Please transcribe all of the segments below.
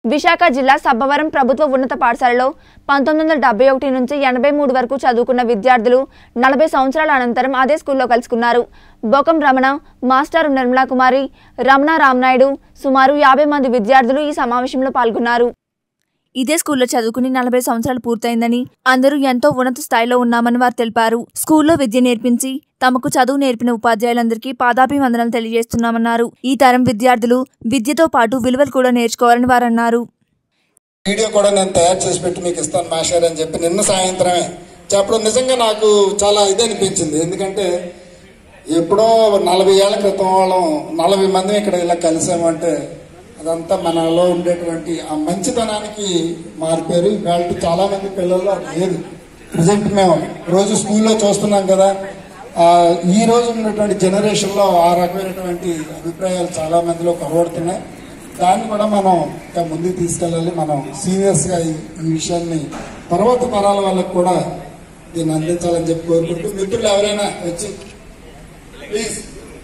విశాఖ జిల్లా సబ్బవరం ప్రభుత్వ ఉన్నత పాఠశాలలో పంతొమ్మిది వందల డెబ్బై ఒకటి నుంచి ఎనభై మూడు వరకు చదువుకున్న విద్యార్థులు నలభై సంవత్సరాల అనంతరం అదే స్కూల్లో కలుసుకున్నారు బొకం రమణ మాస్టారు నిర్మలా కుమారి రమణ రామనాయుడు సుమారు యాభై మంది విద్యార్థులు ఈ సమావేశంలో పాల్గొన్నారు ఇదే స్కూల్లో చదువుకుని నలభై సంవత్సరాలు పూర్తయిందని అందరూ ఎంతో ఉన్నత స్థాయిలో ఉన్నామని వారు తెలిపారు స్కూల్లో విద్య నేర్పించి తమకు చదువు నేర్పిన ఉపాధ్యాయులందరికీ పాదాభివందనలు తెలియజేస్తున్నామన్నారు ఈ తరం విద్యార్థులు విద్యతో పాటు విలువలు కూడా నేర్చుకోవాలని వారు అన్నారు వీడియో కూడా నేను తయారు చేసి పెట్టి మీకు ఇస్తాను మాస్టర్ అని చెప్పి నిన్న సాయంత్రమే చెప్పడం నిజంగా నాకు చాలా ఇది అనిపించింది ఎందుకంటే ఎప్పుడో నలభై ఏళ్ల క్రితం వాళ్ళం నలభై మంది ఇక్కడ ఇలా కలిసామంటే అదంతా మనలో ఉండేటువంటి ఆ మంచితనానికి మారిపోయారు ఇవాళ చాలా మంది పిల్లల్లో అది లేదు ప్రజెంట్ మేము రోజు స్కూల్లో చూస్తున్నాం కదా ఆ, ఈ రోజు ఉన్నటువంటి జనరేషన్ లో ఆ రకమైనటువంటి అభిప్రాయాలు చాలా మందిలో కనబడుతున్నాయి దాన్ని కూడా మనం ఇంకా ముందుకు తీసుకెళ్ళాలి మనం సీరియస్ గా ఈ ఈ విషయాన్ని తర్వాత తరాల వాళ్ళకు కూడా దీన్ని అందించాలని చెప్పి కోరుకుంటూ మిత్రులు ఎవరైనా వచ్చి ప్లీజ్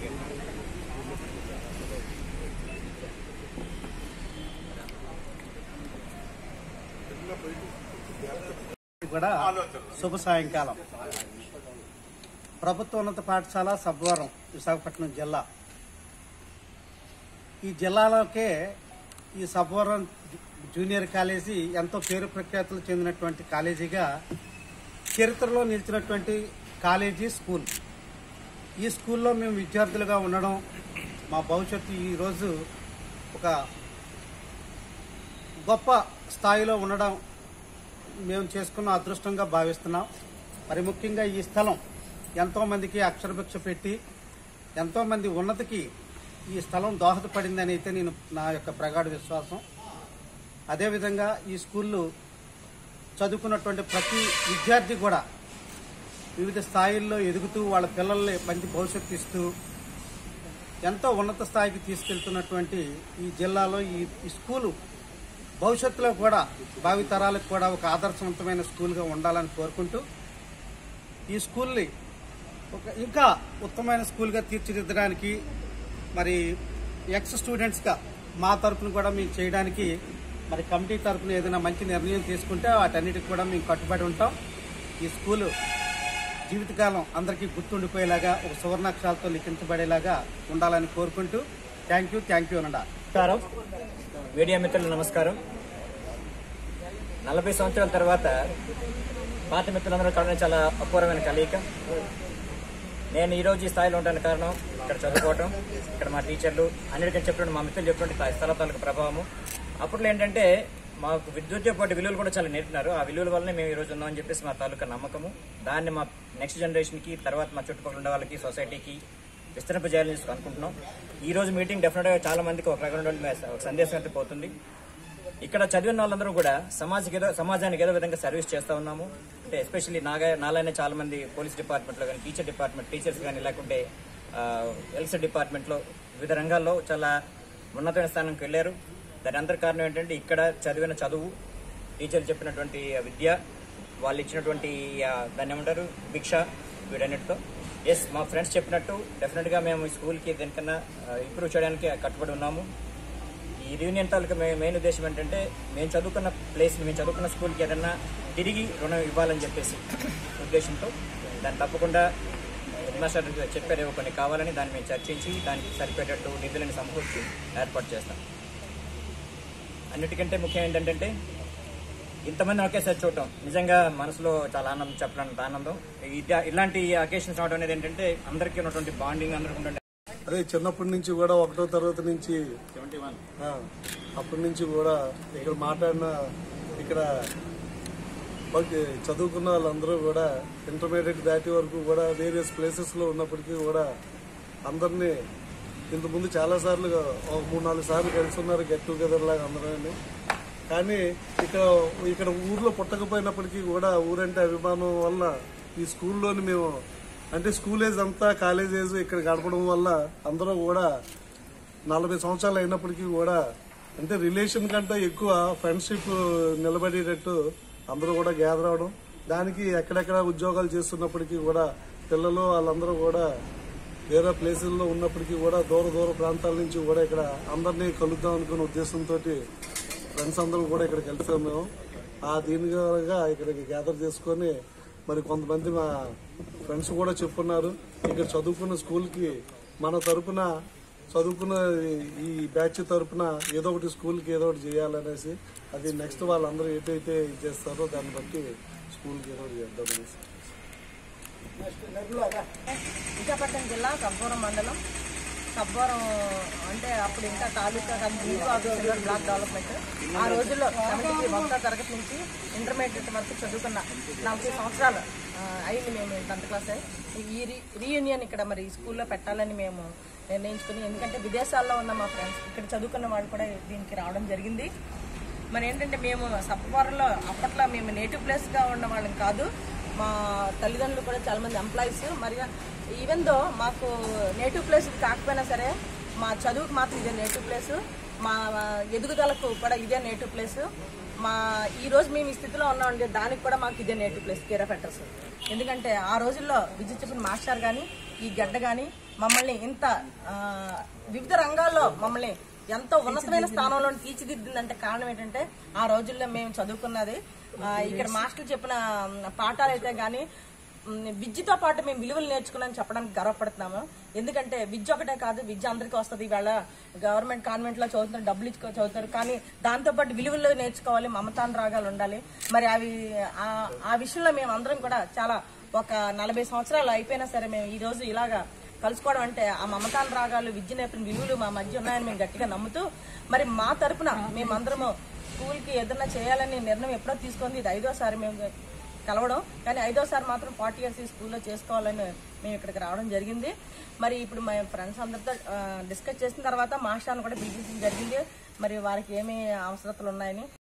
కూడా శుభ సాయంకాలం ప్రభుత్వ ఉన్నత పాఠశాల సబ్వరం విశాఖపట్నం జిల్లా ఈ జిల్లాలోకే ఈ సబ్వరం జూనియర్ కాలేజీ ఎంతో పేరు ప్రఖ్యాతులు చెందినటువంటి కాలేజీగా చరిత్రలో నిలిచినటువంటి కాలేజీ స్కూల్ ఈ స్కూల్లో మేము విద్యార్థులుగా ఉండడం మా భవిష్యత్తు ఈరోజు ఒక గొప్ప స్థాయిలో ఉండడం మేము చేసుకున్న అదృష్టంగా భావిస్తున్నాం మరి ముఖ్యంగా ఈ స్థలం ఎంతో మందికి అక్షరభిక్ష పెట్టి ఎంతో మంది ఉన్నతికి ఈ స్థలం దోహదపడిందని అయితే నేను నా యొక్క ప్రగాఢ విశ్వాసం అదేవిధంగా ఈ స్కూల్లో చదువుకున్నటువంటి ప్రతి విద్యార్థి కూడా వివిధ స్థాయిల్లో ఎదుగుతూ వాళ్ళ పిల్లల్ని మంచి భవిష్యత్తు ఇస్తూ ఎంతో ఉన్నత స్థాయికి తీసుకెళ్తున్నటువంటి ఈ జిల్లాలో ఈ ఈ స్కూలు భవిష్యత్తులో కూడా భావితరాలకు కూడా ఒక ఆదర్శవంతమైన స్కూల్గా ఉండాలని కోరుకుంటూ ఈ స్కూల్ని ఒక ఇంకా ఉత్తమమైన స్కూల్గా తీర్చిదిద్దడానికి మరి ఎక్స్ స్టూడెంట్స్గా మా తరపున కూడా మేము చేయడానికి మరి కమిటీ తరపున ఏదైనా మంచి నిర్ణయం తీసుకుంటే వాటన్నిటికి కూడా మేము కట్టుబడి ఉంటాం ఈ స్కూలు జీవితకాలం అందరికీ గుర్తుండిపోయేలాగా ఒక సువర్ణాక్షరాలతో లిఖించబడేలాగా ఉండాలని కోరుకుంటూ థ్యాంక్ యూ థ్యాంక్ యూ అనండా నమస్కారం మీడియా మిత్రులు నమస్కారం నలభై సంవత్సరాల తర్వాత పాత మిత్రులందరూ కలవడం చాలా అపూర్వమైన కలయిక నేను ఈ రోజు ఈ స్థాయిలో ఉండడానికి కారణం ఇక్కడ చదువుకోవటం ఇక్కడ మా టీచర్లు అన్నిటికీ చెప్పినట్టు మా మిత్రులు చెప్పినట్టు స్థల తాలూకు ప్రభావము అప్పట్లో ఏంటంటే మాకు విద్యుత్తో పాటు విలువలు కూడా చాలా నేర్పినారు ఆ విలువల వల్లనే మేము ఈ రోజు ఉన్నామని చెప్పేసి మా తాలూకా నమ్మకము దాన్ని మా నెక్స్ట్ జనరేషన్కి తర్వాత మా చుట్టుపక్కల ఉండే వాళ్ళకి సొసైటీకి విస్తరింపజేయాలని చెప్పి అనుకుంటున్నాం ఈ రోజు మీటింగ్ డెఫినెట్గా చాలా మందికి ఒక రకమైన ఒక సందేశం అయితే పోతుంది ఇక్కడ చదివిన వాళ్ళందరూ కూడా సమాజకి ఏదో సమాజానికి ఏదో విధంగా సర్వీస్ చేస్తా ఉన్నాము అంటే ఎస్పెషల్లీ నాగా నాలానే చాలా మంది పోలీస్ డిపార్ట్మెంట్లో కానీ టీచర్ డిపార్ట్మెంట్ టీచర్స్ కానీ లేకుంటే ఎల్సీ డిపార్ట్మెంట్లో వివిధ రంగాల్లో చాలా ఉన్నతమైన స్థానంకి వెళ్ళారు దాని అందరి కారణం ఏంటంటే ఇక్కడ చదివిన చదువు టీచర్లు చెప్పినటువంటి విద్య వాళ్ళు ఇచ్చినటువంటి ఆ, దాన్ని ఏమంటారు భిక్ష వీటన్నిటితో ఎస్ మా ఫ్రెండ్స్ చెప్పినట్టు డెఫినెట్గా మేము ఈ స్కూల్కి దేనికన్నా ఇంప్రూవ్ చేయడానికి కట్టుబడి ఉన్నాము ఈ రీయూనియన్ తాలూకా మే- మెయిన్ ఉద్దేశం ఏంటంటే మేము చదువుకున్న ప్లేస్ మేము చదువుకున్న స్కూల్కి ఏదన్నా తిరిగి రుణం ఇవ్వాలని చెప్పేసి ఉద్దేశంతో దాన్ని తప్పకుండా హెడ్మాస్టర్ చెప్పారేవో కొన్ని కావాలని దాన్ని మేము చర్చించి దానికి సరిపోయేటట్టు నిధులను సమకూర్చి ఏర్పాటు చేస్తాం అన్నిటికంటే ముఖ్యం ఏంటంటే ఇంతమంది ఒకేసారి చూడటం నిజంగా మనసులో చాలా ఆనందం చెప్పడానికి ఆనందం ఇది- ఇలాంటి అకేషన్స్ రావడం అనేది ఏంటంటే అందరికీ ఉన్నటువంటి బాండింగ్ అందరికీ ఉన్నటువంటి అదే చిన్నప్పటి నుంచి కూడా ఒకటో తరగతి నుంచి ఆ, అప్పటి నుంచి కూడా ఇక్కడ మాట్లాడిన ఇక్కడ మాకు చదువుకున్న వాళ్ళందరూ కూడా ఇంటర్మీడియట్ దాటి వరకు కూడా వేరియస్ ప్లేసెస్ లో ఉన్నప్పటికీ కూడా అందరినీ ఇంతకుముందు చాలా సార్లు ఒక మూడు నాలుగు సార్లు కలిసి ఉన్నారు గెట్ టుగెదర్ లాగా అందరూ కానీ ఇక్కడ ఇక్కడ ఊర్లో పుట్టకపోయినప్పటికీ కూడా ఊరంటే అభిమానం వల్ల ఈ స్కూల్లోని మేము అంటే స్కూల్ ఏజ్ అంతా కాలేజ్ ఏజ్ ఇక్కడ గడపడం వల్ల అందరూ కూడా నలభై సంవత్సరాలు అయినప్పటికీ కూడా అంటే రిలేషన్ కంటే ఎక్కువ ఫ్రెండ్షిప్ నిలబడేటట్టు అందరూ కూడా గ్యాదర్ అవడం దానికి ఎక్కడెక్కడ ఉద్యోగాలు చేస్తున్నప్పటికీ కూడా పిల్లలు వాళ్ళందరూ కూడా వేరే ప్లేసుల్లో ఉన్నప్పటికీ కూడా దూర దూర ప్రాంతాల నుంచి కూడా ఇక్కడ అందరినీ కలుద్దాం అనుకునే ఉద్దేశంతో ఫ్రెండ్స్ అందరూ కూడా ఇక్కడ కలిసాం మేము ఆ దీనిగా ఇక్కడికి గ్యాదర్ చేసుకొని మరి కొంతమంది మా ఫ్రెండ్స్ కూడా చెప్పున్నారు ఇక్కడ చదువుకున్న స్కూల్కి మన తరపున చదువుకున్న ఈ బ్యాచ్ తరపున ఏదో ఒకటి స్కూల్కి ఏదో ఒకటి చేయాలనేసి అది నెక్స్ట్ వాళ్ళందరూ ఏదైతే ఇది చేస్తారో దాన్ని బట్టి స్కూల్కి ఏదో ఒకటి చేద్దామనేసి విశాఖపట్నం జిల్లా కబ్బోరం మండలం కబ్బోరం అంటే అప్పుడు ఇంకా taluka community officer block development ఆ రోజుల్లో కమిటీకి మొదట తరగతి నుంచి ఇంటర్మీడియట్ వరకు చదువుకున్న నలభై సంవత్సరాలు ఆ, అయింది మేము టెన్త్ క్లాస్ ఈ రీ- రీయూనియన్ ఇక్కడ మరి స్కూల్లో పెట్టాలని మేము నిర్ణయించుకుని ఎందుకంటే విదేశాల్లో ఉన్న మా ఫ్రెండ్స్ ఇక్కడ చదువుకున్న వాళ్ళు కూడా దీనికి రావడం జరిగింది మరి ఏంటంటే మేము సప్పవరంలో అప్పట్లో మేము నేటివ్ ప్లేస్గా ఉన్న వాళ్ళం కాదు మా తల్లిదండ్రులు కూడా చాలా మంది ఎంప్లాయీస్ మరి ఈవెన్ దో మాకు నేటివ్ ప్లేస్ కాకపోయినా సరే మా చదువుకు మాత్రం ఇదే నేటివ్ ప్లేస్ మా ఎదుగుదలకు కూడా ఇదే నేటివ్ ప్లేస్ మా ఈ రోజు మేము ఈ స్థితిలో ఉన్నామంటే దానికి కూడా మాకు ఇదే native place care of address ఎందుకంటే ఆ రోజుల్లో విద్యుత్ చెప్పిన మాస్టర్ కానీ ఈ గడ్డ కానీ మమ్మల్ని ఇంత ఆ, వివిధ రంగాల్లో మమ్మల్ని ఎంతో ఉన్నతమైన స్థానంలో తీర్చిదిద్దిందంటే కారణం ఏంటంటే ఆ రోజుల్లో మేము చదువుకున్నది ఆ, ఇక్కడ మాస్టర్లు చెప్పిన మ్, పాఠాలు అయితే గానీ మ్, విద్యతో పాటు మేము విలువలు నేర్చుకున్నామని చెప్పడానికి గర్వపడుతున్నాము ఎందుకంటే విద్య ఒకటే కాదు విద్య అందరికీ వస్తుంది ఇవాళ గవర్నమెంట్ కాన్వెంట్ లో చదువుతున్నారు డబ్బులు ఇచ్చుకో చదువుతారు కానీ దాంతో పాటు విలువలు నేర్చుకోవాలి మమతాన్ రాగాలు ఉండాలి మరి అవి ఆ- ఆ విషయంలో మేము అందరం కూడా చాలా ఒక నలభై సంవత్సరాలు అయిపోయినా సరే మేము ఈ రోజు ఇలాగా కలుసుకోవడం అంటే ఆ మమతాన్ రాగాలు విద్య నేర్పిన విలువలు మా మధ్య ఉన్నాయని మేము గట్టిగా నమ్ముతూ మరి మా తరపున మేమందరము స్కూల్ కి ఏదైనా చేయాలని నిర్ణయం ఎప్పుడో తీసుకుంది ఇది ఐదోసారి మేము కలవడం కానీ ఐదోసారి మాత్రం ఫార్టీ ఇయర్స్ ఈ స్కూల్లో చేసుకోవాలని మేము ఇక్కడికి రావడం జరిగింది మరి ఇప్పుడు మా ఫ్రెండ్స్ అందరితో డిస్కస్ చేసిన తర్వాత మాస్టర్ని కూడా పిలిపించడం జరిగింది మరి వారికి ఏమి అవసరతలు ఉన్నాయని